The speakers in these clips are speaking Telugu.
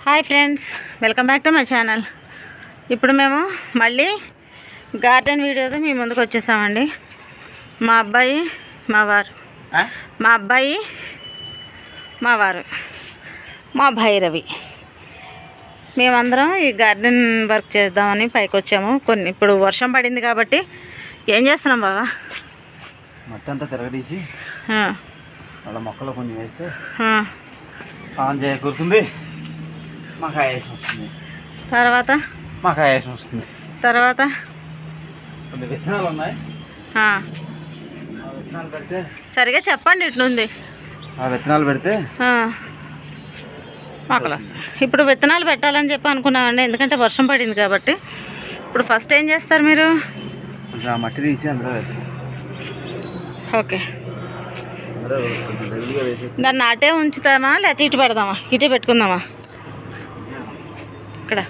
Hi friends welcome back to my channel ఇప్పుడు మేము మళ్ళీ గార్డెన్ వీడియోతో మీ ముందుకు వచ్చేసామండి మా అబ్బాయి మా వారు మా అబ్బాయి మా వారు మా భైరవి మేమందరం ఈ గార్డెన్ వర్క్ చేద్దామని పైకి వచ్చాము కొన్ని ఇప్పుడు వర్షం పడింది కాబట్టి ఏం చేస్తున్నాం బాబా మట్టి అంతా తిరగదీసి ఆ, వాళ్ళ మొక్కలు కొన్ని వేస్తే ఆ. ఆన్ చేయకూరుతుంది మాకు ఆయాసం వస్తుంది తర్వాత మాకు ఆయాసం వస్తుంది తర్వాత కొన్ని విత్తనాలు ఉన్నాయి ఆ, ఆ విత్తనాలు పెడితే సరిగా చెప్పండి ఇట్లుంది ఆ విత్తనాలు పెడితే ఆ. మొక్కలు వస్తాయి ఇప్పుడు విత్తనాలు పెట్టాలని చెప్పి అనుకున్నామండి ఎందుకంటే వర్షం పడింది కాబట్టి ఇప్పుడు ఫస్ట్ ఏం చేస్తారు మీరు కొంచెం ఆ మట్టి తీసి అందులో వేస్తాం ఓకే అందులో కొంచెం దగ్గరగా వేసేసి దాన్ని అటే ఉంచుతామా లేకపోతే ఇటు పెడదామా ఇటే పెట్టుకుందామా ఇక్కడ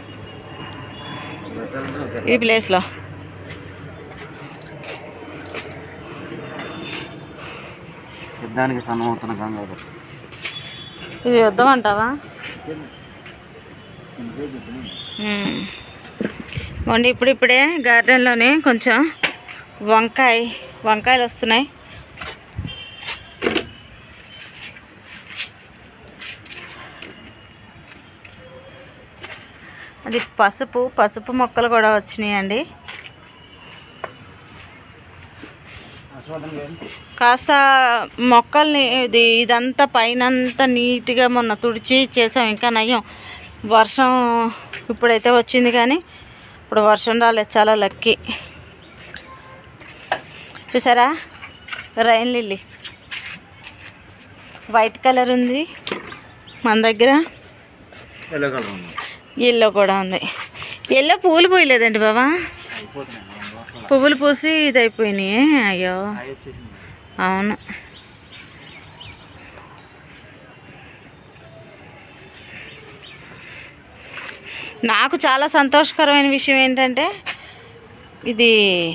ఈ ప్లేస్లో సిద్ధానికి సన్నమవుతున్న గంగాధర్ ఇది వద్దామంటావా మ్మ్. ఇదిగోండి ఇప్పుడు ఇప్పుడే గార్డెన్లోనే కొంచెం వంకాయ వంకాయలు వస్తున్నాయి అది పసుపు పసుపు మొక్కలు కూడా వచ్చినాయండి చూడండి కాస్త మొక్కల్ని ఇది ఇదంతా పైన అంతా నీట్గా మొన్న తుడిచి చేసాం ఇంకా నయ్యం వర్షం ఇప్పుడైతే వచ్చింది కానీ ఇప్పుడు వర్షం రాలేదు చాలా లక్కీ చూసారా రైన్ లిల్లీ వైట్ కలర్ ఉంది మన దగ్గర ఎల్లో కలర్ ఉంది ఎల్లో కూడా ఉంది ఎల్లో పూలు పోయలేదండి బాబా అయిపోతున్నాయి పువ్వులు పూసి ఇది అయిపోయినాయి అయ్యో ఆయ వచ్చేసింది అవును నాకు చాలా సంతోషకరమైన విషయం ఏంటంటే ఇది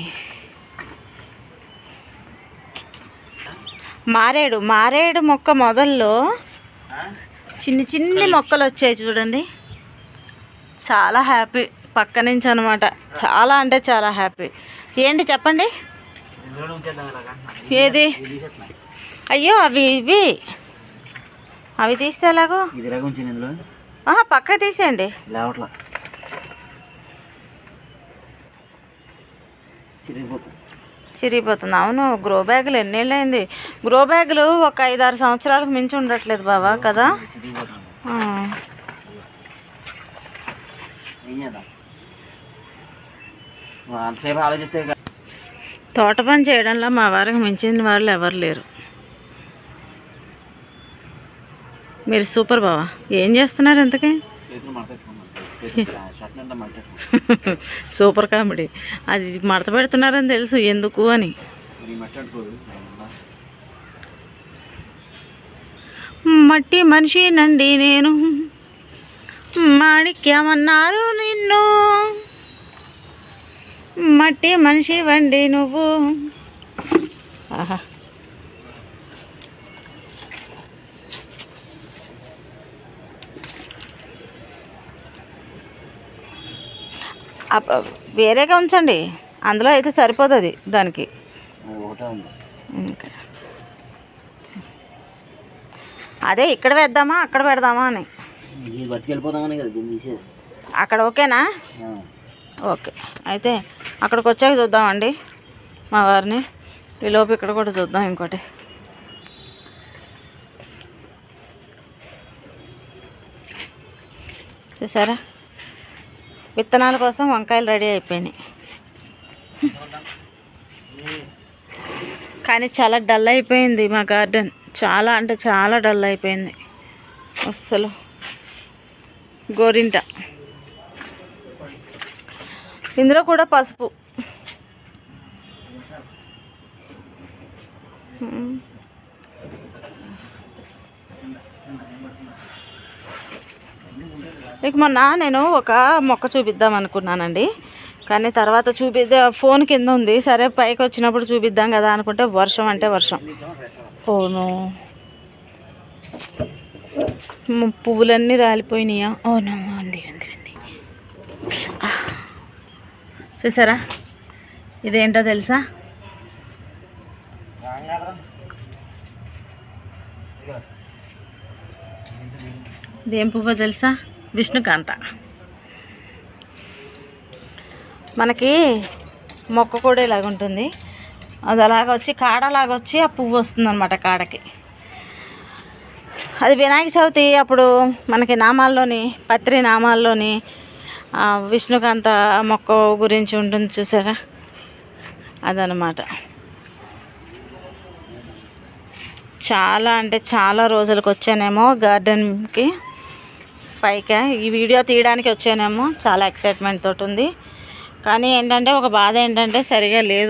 మారేడు మారేడు మొక్క మొదల్లో చిన్ని చిన్ని మొక్కలు వచ్చాయి చూడండి చాలా హ్యాపీ పక్క నుంచి అనమాట చాలా అంటే చాలా హ్యాపీ ఏంటి చెప్పండి ఇందులో ఉంచేద్దాం ఇలాగా ఏది ఇది తీసేస్తున్నాయి అయ్యో అవి ఇవి అవి తీస్తే ఎలాగో ఇది ఇలాగ ఉంచింది ఇందులో ఆహా పక్క తీసేయండి లేవట్లా చిరిగిపోతుంది చిరిగిపోతుంది అవును గ్రో బ్యాగులు ఎన్నేళ్ళైంది గ్రో బ్యాగులు ఒక ఐదారు సంవత్సరాలకు మించి ఉండట్లేదు బాబా కదా చిరిగిపోతుంది ఆ. ఏం చేద్దాం నువ్వు అంతసేపు ఆలోచిస్తే ఇక తోట పని చేయడంలో మా వారికి మించిన వాళ్ళు ఎవరు లేరు మీరు సూపర్ బావా ఏం చేస్తున్నారు ఇంతకీ చేతులు మడతెట్టుకున్నాను చేతులు షర్ట్ నిండా మడతెట్టుకున్నాను సూపర్ కామెడీ అది మడత పెడుతున్నారని తెలుసు ఎందుకు అని మరి ఈ మట్టి అంటుకోదు మట్టి మనిషి నండి నేను మాణిక్యమన్నారు నిన్ను మట్టి మనిషి వండి నువ్వు ఆహా అప్ప- వేరేగా ఉంచండి అందులో అయితే సరిపోతుంది దానికి ఒకటే ఉంది ఇంకా అదే ఇక్కడ వేద్దామా అక్కడ పెడదామా అని ఇది బతికెళ్ళిపోదామని కదా దీన్ని తీసేది అక్కడ ఓకేనా ఆ. ఓకే అయితే అక్కడికి వచ్చాక చూద్దామండి మా వారిని ఈలోపు ఇక్కడ కూడా చూద్దాం ఇంకోటి చూసారా విత్తనాల కోసం వంకాయలు రెడీ అయిపోయినాయి కానీ చాలా డల్ అయిపోయింది మా గార్డెన్ చాలా అంటే చాలా డల్ అయిపోయింది అస్సలు గోరింట ఇందులో కూడా పసుపు మ్మ్. మీకు మొన్న నేను ఒక మొక్క చూపిద్దాం అనుకున్నానండి కానీ తర్వాత చూపిద్దా ఫోన్ కింద ఉంది సరే పైకి వచ్చినప్పుడు చూపిద్దాం కదా అనుకుంటే వర్షం అంటే వర్షం ఫోను మ్, పువ్వులన్నీ రాలిపోయినాయా ఓ నో ఉంది ఉంది ఉంది ఆ. చూసారా ఇదేంటో తెలుసా ఇదేం పువ్వో తెలుసా విష్ణుకాంత మనకి మొక్క కూడా ఇలాగ ఉంటుంది అది అలాగ వచ్చి కాడలాగా వచ్చి ఆ పువ్వు వస్తుంది అనమాట కాడకి అది వినాయక చవితి అప్పుడు మనకి నామాల్లోని పత్రి నామాల్లోని ఆ, విష్ణుకాంత మొక్క గురించి ఉంటుంది చూసారా అదనమాట చాలా అంటే చాలా రోజులకు వచ్చానేమో గార్డెన్కి పైకి ఈ వీడియో తీయడానికి వచ్చానేమో చాలా ఎక్సైట్మెంట్ తోటి ఉంది కానీ ఏంటంటే ఒక బాధ ఏంటంటే సరిగా లేదు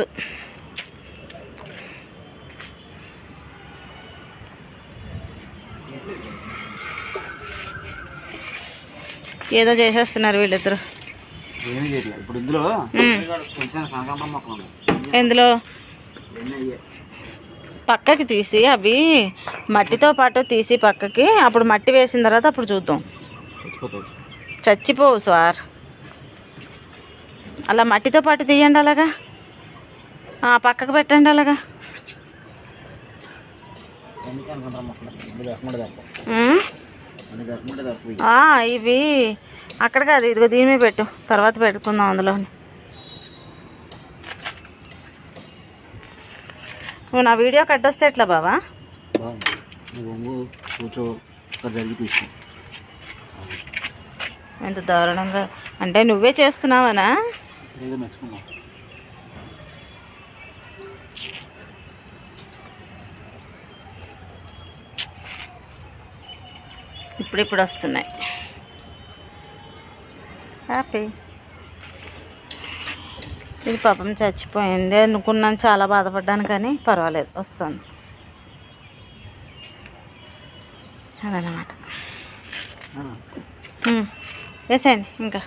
ఏదో చేసేస్తున్నారు వీళ్ళిద్దరు ఏమీ చేయట్లేదు ఇప్పుడు ఇందులో కొంచెం కనకాంబరం మొక్కలు ఉన్నాయి ఇందులో ఎన్ని అయ్యాయి పక్కకి తీసి అవి మట్టితో పాటు తీసి పక్కకి అప్పుడు మట్టి వేసిన తర్వాత అప్పుడు చూద్దాం చచ్చిపోతుంది చచ్చిపోవు సార్ అలా మట్టితో పాటు తీయండి అలాగా ఆ, పక్కకు పెట్టండి అలాగా ఎన్ని కనకాంబరం మొక్కలు ఇందులో ఎక్కకుండా తప్ప ఉమ్. మనకి ఎక్కకుండా తప్ప ఆ, ఇవి అక్కడ కాదు ఇదిగో దీని మీద పెట్టు తర్వాత పెట్టుకుందాం అందులో నువ్వు నా వీడియో కట్టొస్తే ఎట్లా బావా బాగుంది నువ్వు వంగు కూర్చో ఇక్కడ జరిగి తీసుకో ఎంత దారుణంగా అంటే నువ్వే చేస్తున్నావనా ఏదో మెచ్చుకున్నాం ఇప్పుడిప్పుడు వస్తున్నాయి హ్యాపీ ఇది పాపం చచ్చిపోయింది అనుకున్నాను చాలా బాధపడ్డాను కానీ పర్వాలేదు వస్తుంది అదనమాట ఉమ్, వేసేయండి ఇంకా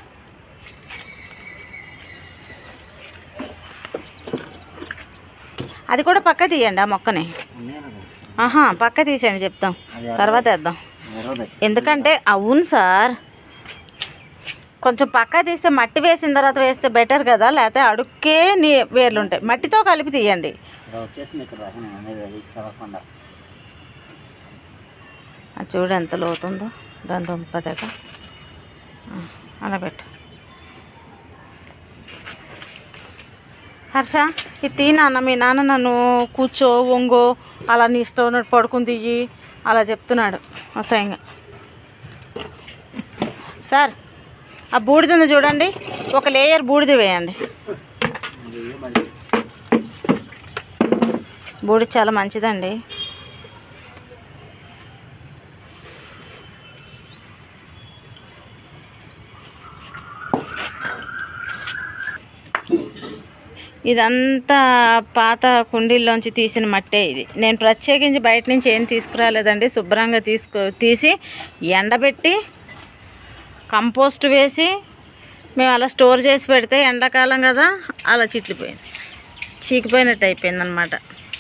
అది కూడా పక్క తీయండి ఆ మొక్కని ఆహా పక్క తీసేయండి చెప్తాం తర్వాత వేద్దాం ఇరవై ఎందుకంటే అవును సార్ కొంచెం పక్క తీస్తే మట్టి వేసిన తర్వాత వేస్తే బెటర్ కదా లేకపోతే అడుక్కే నీ వేర్లు ఉంటాయి మట్టితో కలిపి తీయండి ఇక్కడ వచ్చేసింది ఇక్కడ దాకా నేను అనేది అది కలగకుండా అది చూడు ఎంత లోతుందో దాని దుంప దగ్గర ఆ, అలా పెట్టు హర్ష ఇది తీ నాన్న మీ నాన్న నన్ను కూర్చో వంగో అలా నీ ఇష్టం ఉన్నట్టు పడుకుని తీయి అలా చెప్తున్నాడు అసహ్యంగా సార్ ఆ బూడిద ఉంది చూడండి ఒక లేయర్ బూడిద వేయండి అది మరి బూడిద చాలా మంచిదండి ఇదంతా పాత కుండీల్లోంచి తీసిన మట్టే ఇది నేను ప్రత్యేకించి బయట నుంచి ఏం తీసుకురాలేదండి శుభ్రంగా తీసుకు తీసి ఎండబెట్టి కంపోస్ట్ వేసి మేము అలా స్టోర్ చేసి పెడితే ఎండాకాలం కదా అలా చిట్లిపోయింది చీకిపోయినట్టు అయిపోయింది అనమాట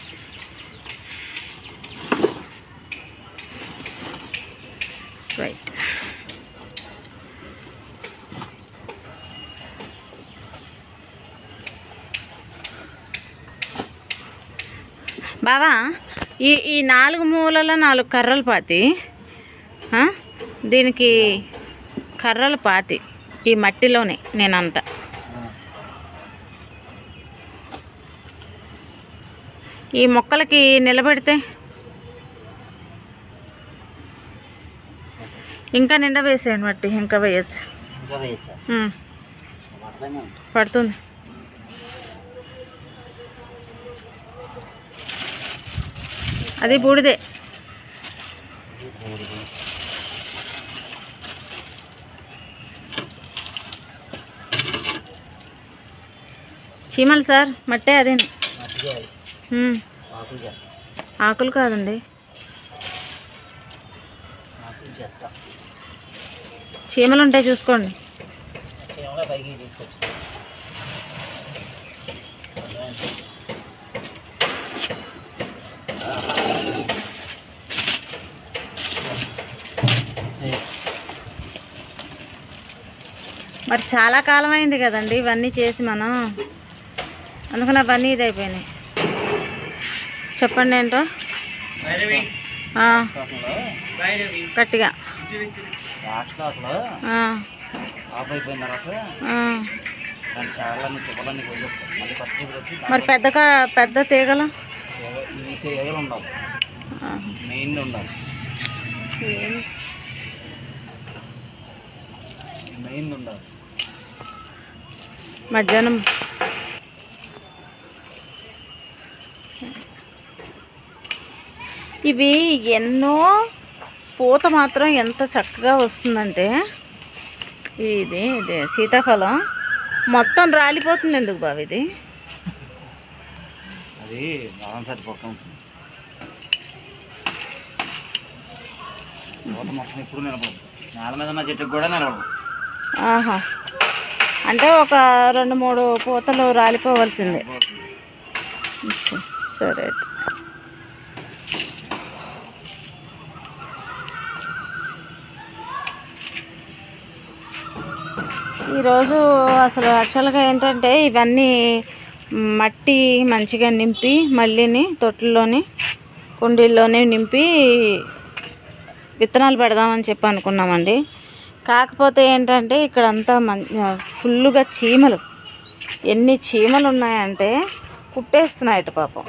రైట్ బావా ఈ ఈ నాలుగు మూలల నాలుగు కర్రలు పాతి ఆ? దీనికి కర్రలు పాతి ఈ మట్టిలోనే నేనంట ఈ మొక్కలకి నిలబెడితే ఇంకా నిండా వేసేయండి మట్టి ఇంకా వేయచ్చు ఇంకా వేయచ్చా ఉమ్, పడతానే ఉంటుంది పడుతుంది అది బూడిదే చీమలు సార్ మట్టే అదే మట్టిగా ఉమ్, ఆకులు చెత్త ఆకులు కాదండి ఆకులు చెత్త చీమలు ఉంటాయి చూసుకోండి చీమల పైకి తీసుకొచ్చి మరి చాలా కాలం అయింది కదండి ఇవన్నీ చేసి మనం అందుకని అవన్నీ ఇది అయిపోయినాయి చెప్పండి ఏంటో ఆ, గట్టిగా ద్రాక్ష తోటలో ఆ, ఆఫ్ అయిపోయిన తర్వాత ఆ. దాని కాళ్ళని చిప్పలన్నీ కోసేస్తాం మళ్ళీ కొత్త చిగురు వచ్చి మరి పెద్ద కా- పెద్ద తీగలు ఎగ- ఇవి ఎగలు ఉండవు ఆ. మెయిన్ ఉండాలి మెయిన్ ఉండాలి మధ్యాహ్నం ఇవి ఎన్నో పూత మాత్రం ఎంత చక్కగా వస్తుందంటే ఇది ఇది సీతాఫలం మొత్తం రాలిపోతుంది ఎందుకు బాబు ఇది అది బాగా సరిపోతాం పూత మొత్తం ఎప్పుడు నిలబడదు నేల మీద ఉన్న చెట్టుకు కూడా నిలబడదు ఆహా అంటే ఒక రెండు మూడు పూతలు రాలిపోవలసిందే అచ్చా, సరే అయితే ఈరోజు అసలు యాక్చువల్గా ఏంటంటే ఇవన్నీ మట్టి మంచిగా నింపి మళ్ళీని తొట్టుల్లోని కుండీల్లోనే నింపి విత్తనాలు పెడదామని చెప్పి అనుకున్నామండి కాకపోతే ఏంటంటే ఇక్కడ అంతా మం ఫుల్లుగా చీమలు ఎన్ని చీమలు ఉన్నాయంటే కుట్టేస్తున్నాయట పాపం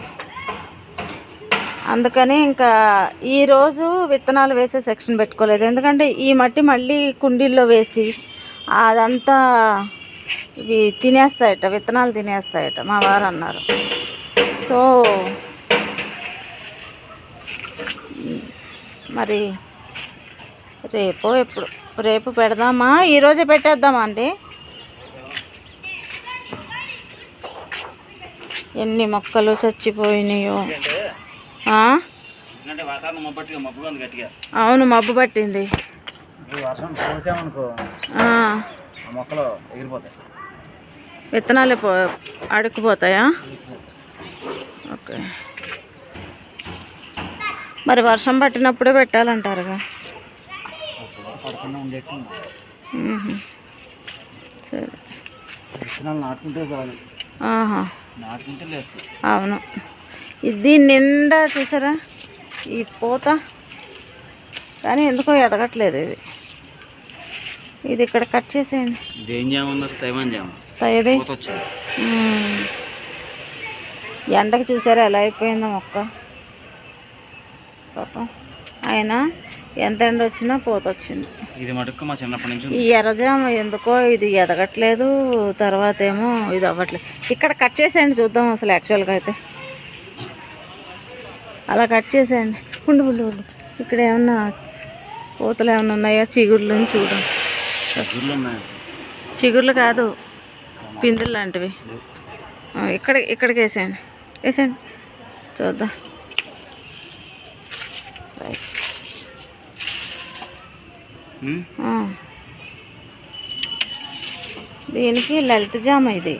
అందుకని ఇంకా ఈరోజు విత్తనాలు వేసే సెక్షన్ పెట్టుకోలేదు ఎందుకంటే ఈ మట్టి మళ్ళీ కుండీల్లో వేసి అదంతా ఇవి తినేస్తాయట విత్తనాలు తినేస్తాయట మా వారు అన్నారు సో మరి రేపు ఎప్పుడు రేపు పెడదామా ఈరోజే పెట్టేద్దామా అండి ఎన్ని మొక్కలు చచ్చిపోయినాయో ఎందుకంటే ఆ? ఎందుకంటే వాతావరణం మబ్బట్టుగా మబ్బుగా ఉంది గట్టిగా అవును మబ్బు పట్టింది ఇప్పుడు వర్షం పోసామనుకో ఆ, ఆ మొక్కలు ఎగిరిపోతాయి విత్తనాలు పో అడుక్కుపోతాయా ఓకే మరి వర్షం పట్టినప్పుడే పెట్టాలంటారుగా పడకుండా ఉండేట్టు మ్మ్. సరే విత్తనాలు నాటుకుంటే చాలు ఆహా నాటుకుంటే లేస్తాయి అవును ఇది నిండా చూసారా ఈ పూత కానీ ఎందుకో ఎదగట్లేదు ఇది ఇది ఇక్కడ కట్ చేసేయండి ఇది ఏం జామ ఉంది తైవాన్ జామ ఇది పూత వచ్చింది మ్మ్. ఎండకి చూసారా ఎలా అయిపోయిందో మొక్క పాపం అయినా ఎంత ఎండ వచ్చినా పోత వచ్చింది ఇది మటుకు మా చిన్నప్పటి నుంచి ఈ ఎర్రజామ ఎందుకో ఇది ఎదగట్లేదు తర్వాత ఏమో ఇది అవ్వట్లేదు ఇక్కడ కట్ చేసేయండి చూద్దాం అసలు యాక్చువల్గా అయితే అలా కట్ చేసేయండి ఉండు ఉండు ఉండు ఇక్కడ ఏమన్నా పూతలు ఏమన్నా ఉన్నాయా చిగుర్లు అని చూద్దాం చదువులు ఉన్నాయి చిగుర్లు కాదు పిందులు లాంటివి ఆ, ఇక్కడ ఇక్కడికి వేసేయండి వేసేయండి చూద్దాం రైట్ ఉమ్, ఆ. దీనికి లలిత జామ ఇది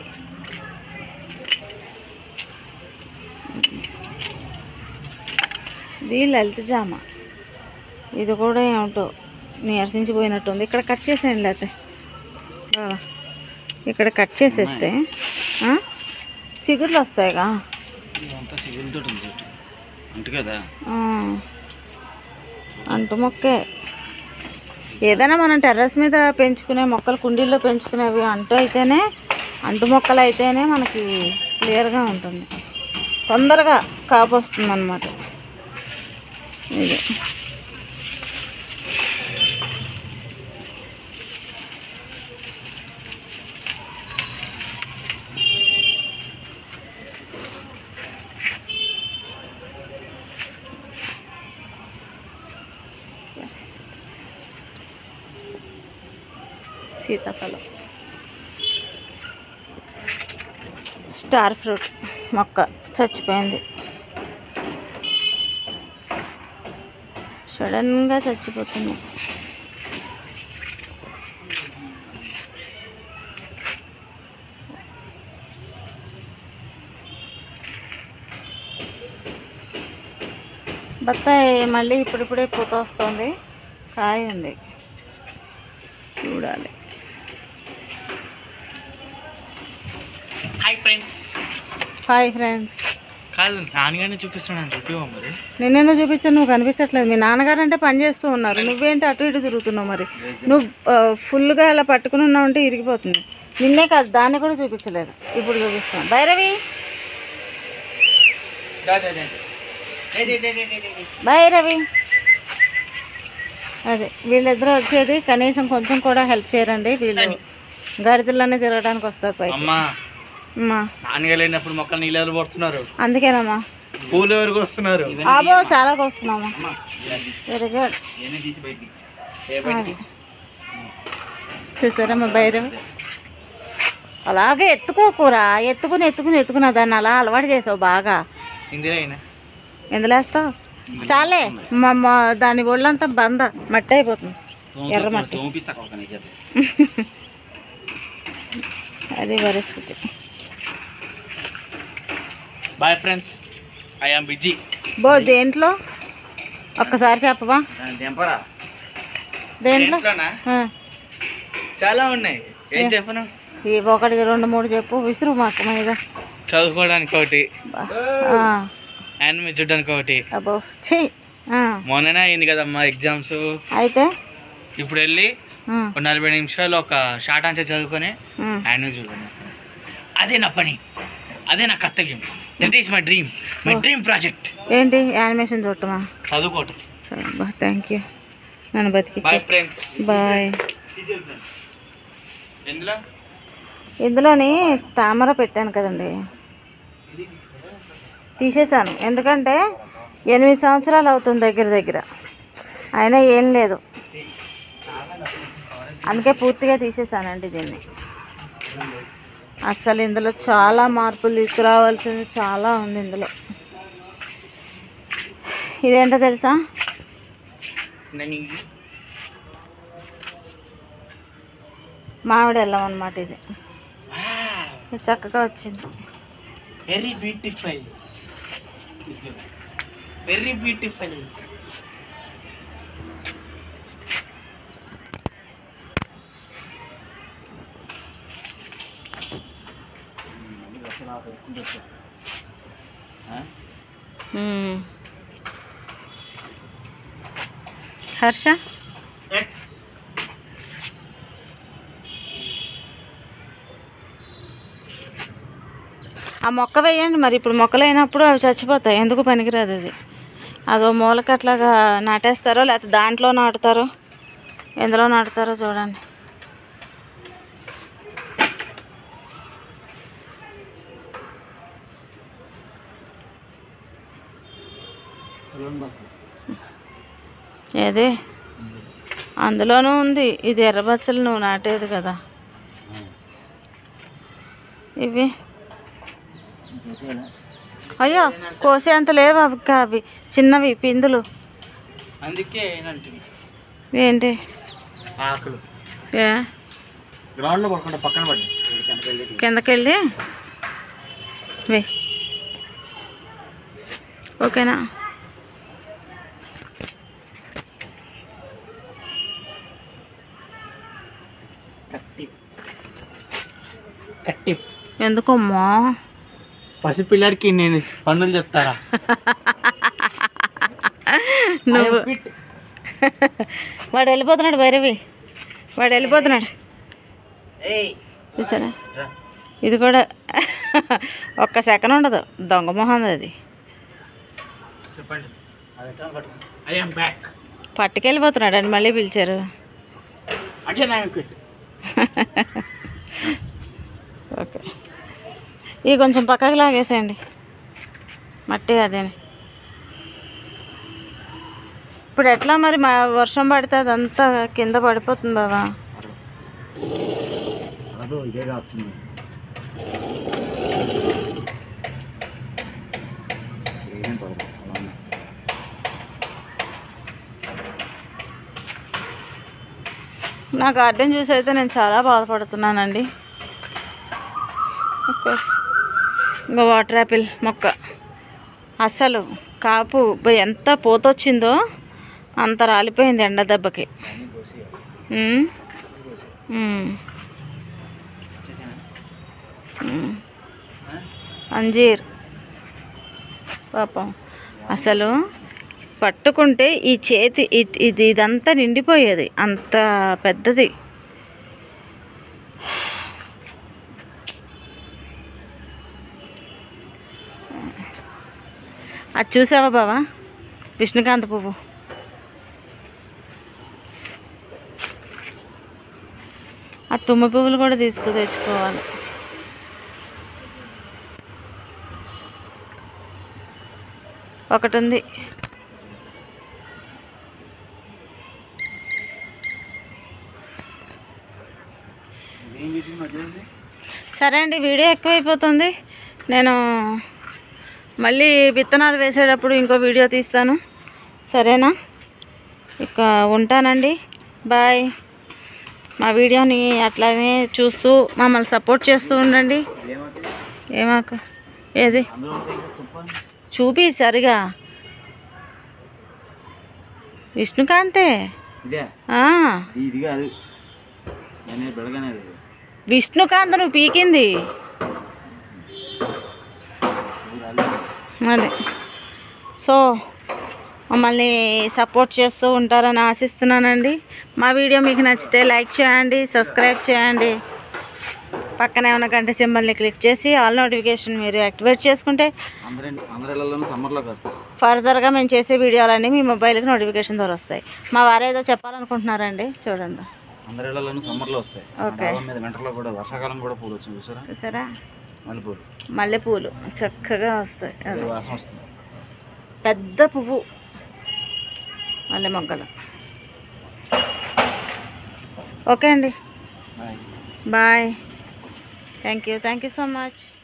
ఇది లలిత జామ ఇది కూడా ఏమిటో నీరసించిపోయినట్టుంది ఇక్కడ కట్ చేసేయండి లేకపోతే బావా ఇక్కడ కట్ చేసేస్తే ఆ? చిగుర్లు వస్తాయిగా ఇదంతా చిగురులతో ఉంది చెట్టు అంటు కదా ఆ. అంటు మొక్కే ఏదైనా మనం టెర్రస్ మీద పెంచుకునే మొక్కలు కుండీల్లో పెంచుకునేవి అంటు అయితేనే అంటు మొక్కలు అయితేనే మనకి క్లియర్గా ఉంటుంది తొందరగా కాపు వస్తుంది అనమాట ఇది సీతాఫలం స్టార్ ఫ్రూట్ మొక్క చచ్చిపోయింది సడన్గా చచ్చిపోతుంది బత్తాయి మళ్ళీ ఇప్పుడిప్పుడే పూత వస్తుంది కాయ ఉంది చూడాలి హాయ్ ఫ్రెండ్స్ కాదు నాన్నగారిని చూపిస్తున్నాను చూపివా మరి నిన్నెందుకు చూపించాను నువ్వు కనిపించట్లేదు మీ నాన్నగారు అంటే పని చేస్తూ ఉన్నారు నువ్వేంటి అటు ఇటు తిరుగుతున్నావు మరి నువ్వు ఆ, ఫుల్గా అలా పట్టుకుని ఉన్నావు అంటే ఇరిగిపోతుంది నిన్నే కాదు దాన్ని కూడా చూపించలేదు ఇప్పుడు చూపిస్తాను భైరవి భైరవి అదే వీళ్ళిద్దరూ వచ్చేది కనీసం కొంచెం కూడా హెల్ప్ చేయరండి వీళ్ళు గడిదలన్నీ తిరగడానికి వస్తారు పైకి అమ్మా అమ్మా నాన్నగారు లేనప్పుడు మొక్కలు నీళ్ళు ఎవరు పడుతున్నారు అందుకేనమ్మా పూలు ఎవరికి వస్తున్నారు ఆబో చాలా వస్తున్నామా వెరీ గుడ్ చూసారమ్మా భైరవి అలాగే ఎత్తుకోకూరా ఎత్తుకుని ఎత్తుకుని ఎత్తుకుని దాన్ని అలా అలవాటు చేసావు బాగా ఇందిరా అయినా ఎందులో వేస్తావు చాలే మా మా దాని ఒళ్ళంతా బంద మట్టి అయిపోతుంది ఎర్ర మట్టి చూపిస్తా ఒక నిజం అది పరిస్థితి bye friends I am busy బో దేంట్లో ఒక్కసారి చెప్పవా తెంపరా దేంట్లో దేంట్లోనా? ఆ, చాలా ఉన్నాయి ఏం చెప్పను ఈ ఒకటి రెండు మూడు చెప్పు విసురు మాకు మీద చదువుకోవడానికి ఒకటి ఆ, యానిమే చూడడానికి ఒకటి అబ్బో ఛీ ఆ, మొన్ననే అయింది కదమ్మా ఎగ్జామ్స్ అయితే ఇప్పుడు వెళ్ళి ఆ, ఒక నలభై నిమిషాలు ఒక షార్ట్ ఆన్సర్ చదువుకొని ఉమ్. యానిమే చూడండి అదే నా పని అదే నా కర్తవ్యం that is my dream my dream project ఏంటి యానిమేషన్ చూడటమా చదువుకోవటం సరే బా థ్యాంక్ యూ నన్ను బతికిచ్చా బాయ్ ఫ్రెండ్స్ బాయ్ ఎందులో ఇందులోని తామర పెట్టాను కదండి తీసేశాను ఎందుకంటే ఎనిమిది సంవత్సరాలు అవుతుంది దగ్గర దగ్గర అయినా ఏం లేదు అందుకే పూర్తిగా తీసేశానండి దీన్ని అసలు ఇందులో చాలా మార్పులు తీసుకురావాల్సింది చాలా ఉంది ఇందులో ఇదేంటో తెలుసా నేను మామిడి వెళ్ళం అనమాట ఇది ఇది చక్కగా వచ్చింది వెరీ బ్యూటిఫుల్ వెరీ బ్యూటిఫుల్ మ్మ్. హర్ష ఆ మొక్క వేయండి మరి ఇప్పుడు మొక్కలు అయినప్పుడు అవి చచ్చిపోతాయి ఎందుకు పనికిరాదు అది అదో మూలకి అట్లాగా నాటేస్తారో లేకపోతే దాంట్లో నాటుతారో ఎందులో నాటుతారో చూడండి ఏది అందులోనూ ఉంది ఇది ఎర్రబచ్చలు నువ్వు నాటేది కదా ఇవి అయ్యో కోసేంత లేవు అవి ఇంకా అవి చిన్నవి పిందులు అందుకే ఏంటంటే ఏంటి ఆకులు ఏ గ్రౌండ్లో పడకుండా పక్కన పడి కిందకెళ్ళి వే ఓకేనా కట్టి కట్టి ఎందుకమ్మా పసిపిల్లడికి నేను పనులు చెప్తారా నువ్వు వాడు వెళ్ళిపోతున్నాడు భైరవి వాడు వెళ్ళిపోతున్నాడు చూసారా ఇది కూడా ఒక్క సెకండ్ ఉండదు దొంగ మొహం అది చెప్పండి ఐ ఆమ్ బ్యాక్ పట్టుకెళ్ళిపోతున్నాడు అని మళ్ళీ పిలిచారు అంటే నా క్విట్ ఓకే ఇది కొంచెం పక్కకి లాగేసేయండి మట్టి అదేని ఇప్పుడు ఎట్లా మరి మా వర్షం పడితే అదంతా కింద పడిపోతుంది బాబా అదో ఇదే కాస్తుంది నా గార్డెన్ చూసి అయితే నేను చాలా బాధపడుతున్నానండి కోర్స్ ఇంకా వాటర్ యాపిల్ మొక్క అసలు కాపు బ- ఎంత పోతొచ్చిందో అంత రాలిపోయింది ఎండ దెబ్బకి ఉమ్. ఉమ్. ఉమ్. అంజీర్ పాపం అసలు పట్టుకుంటే ఈ చేతి ఇ- ఇది ఇదంతా నిండిపోయేది అంత పెద్దది అది చూసావా బావా విష్ణుకాంత పువ్వు ఆ తుమ్మ పువ్వులు కూడా తీసుకు తెచ్చుకోవాలి ఒకటి ఉంది సరే అండి వీడియో ఎక్కువైపోతుంది నేను మళ్ళీ విత్తనాలు వేసేటప్పుడు ఇంకో వీడియో తీస్తాను సరేనా ఇక ఉంటానండి బాయ్ మా వీడియోని అట్లానే చూస్తూ మమ్మల్ని సపోర్ట్ చేస్తూ ఉండండి ఏమాకు ఏది చూపి సరిగా విష్ణుకాంతే ఇదే ఆ, ఇది కాదు నేను బెడగనేది విష్ణుకాంత్ నువ్వు పీకింది అది సో మమ్మల్ని సపోర్ట్ చేస్తూ ఉంటారని ఆశిస్తున్నానండి మా వీడియో మీకు నచ్చితే లైక్ చేయండి సబ్స్క్రైబ్ చేయండి పక్కనే ఉన్న గంట సింబల్ని క్లిక్ చేసి ఆల్ నోటిఫికేషన్ మీరు యాక్టివేట్ చేసుకుంటే అందరి అందరిలోనూ సమ్మర్లోకి వస్తాయి ఫర్దర్గా మేము చేసే వీడియోలన్నీ మీ మొబైల్కి నోటిఫికేషన్ ద్వారా వస్తాయి మా వారు ఏదో చెప్పాలనుకుంటున్నారండి చూడండి అందరిలోనూ సమ్మర్లో వస్తాయి ఓకే. డాబా మీద వింటర్లో కూడా వర్షాకాలం కూడా పూలు వచ్చింది చూసారా చూసారా మల్లెపూలు మల్లెపూలు చక్కగా వస్తాయి అదే అవి. వాసన వస్తుంది పెద్ద పువ్వు మల్లె మొగ్గలు ఓకే అండి bye bye thank you thank you so much